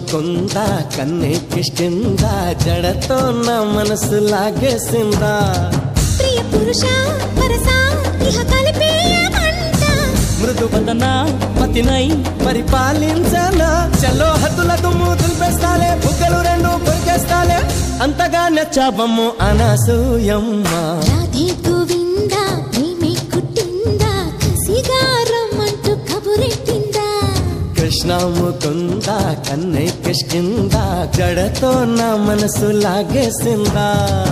ముకుంద కన్నెక్కిష్టిందా జడతో నా మనసు లాగేసిందా ప్రియ పురుష వరస ఇహ కలిపేయమంట మృదు వదన పతినై పరిపాలించనా చలో హద్దుల దుమ్ము దులిపేస్తాలే బుగ్గలు రెండు కొరికేస్తాలే అంతగా నచ్చాబమ్ము అనసూయమ్మ రాధే గోవింద ప్రేమే కుట్టిందా కసిగా రమ్మంటూ కబురెట్టిందా కృష్ణ ముకుంద కన్నె కిష్కిందా జడతో నా మనసు లాగేసిందా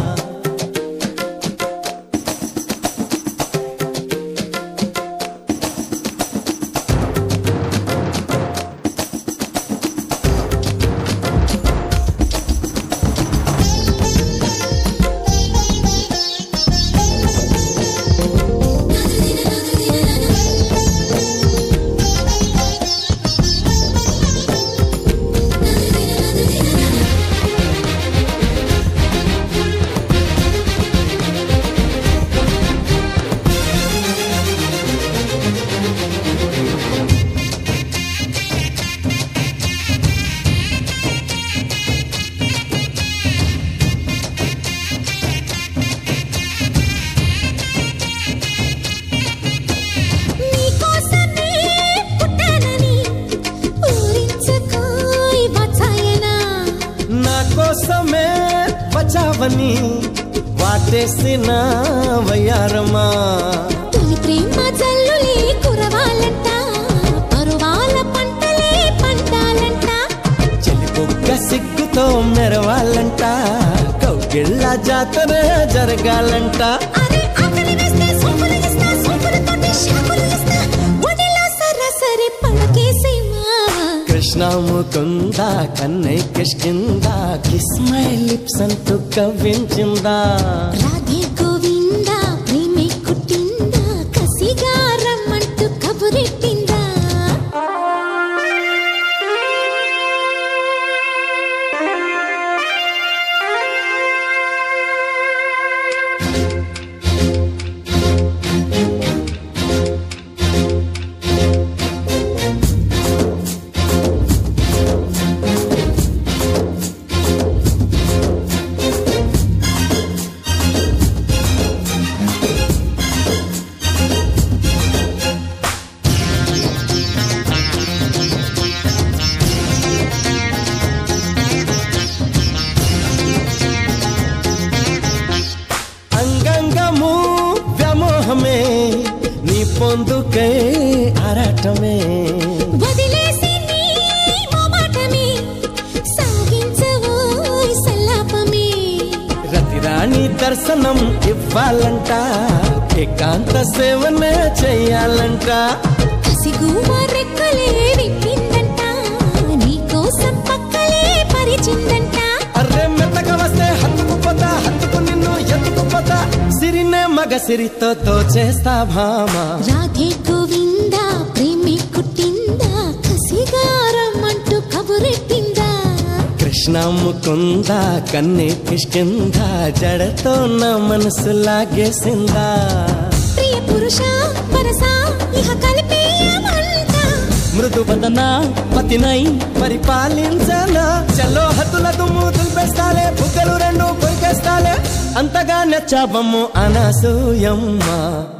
నీకోసమే పుట్టానని ఊరించుకోయ్ వాత్సాయనా నా కోసమే వచ్చావని వాటేసిన వయ్యారమా తొలి ప్రేమ జల్లులే కురవాలంట పరువాల పంటలే పంటాలంట చెలిపొక్క సిగ్గుతో మెరవాలంట కౌగిళ్ళ జాతర జరగాలంట అరే ఆకలి వేస్తే సోపులు ఇస్తా సోపులతోటి షాపులు ఇస్తా ఒడిలో సరాసరి పడకేసేమా కృష్ణ ముకుంద కన్నె కిష్కిందా కిస్ మై లిప్స్ అంటూ కవ్వించిందా రాధే గోవింద ప్రేమే కుట్టిందా కసిగా రమ్మంటూ కబురెట్టిందా అంగంగము వ్యామోహమే నీ పొందుకై ఆరాటమే వదిలేసి నీ మొమాటమే సాగించవోయ్ సల్లాపమే రతిరాణి దర్శనం ఇవ్వాలంట ఏకాంత సేవనే చెయ్యాలంట కసిగుమ రెక్కలే విప్పిందంట నీకోసం పక్కలే పరిచిందంట అర్రే మెత్తగా వస్తే హత్తుకుపోతా హత్తుకు నిన్ను ఎత్తుకుపోతా సిరినే మగ సిరితో తోచేస్తా భామా రాధే గోవింద ప్రేమే కుట్టిందా కసిగారమ్మంటూ కబురెట్టిందా కృష్ణ ముకుంద కన్నె కిష్కిందా జడతో నా మనసు లాగేసిందా ప్రియ పురుష వరస ఇహ కలిపేయమంట మృదు వదన పతినై పరిపాలించనా చలో హద్దుల దుమ్ము దులిపేస్తాలే బుగ్గలు రెండు కొరికేస్తాలే అంతగా నచ్చాబమ్ము అనసూయమ్మ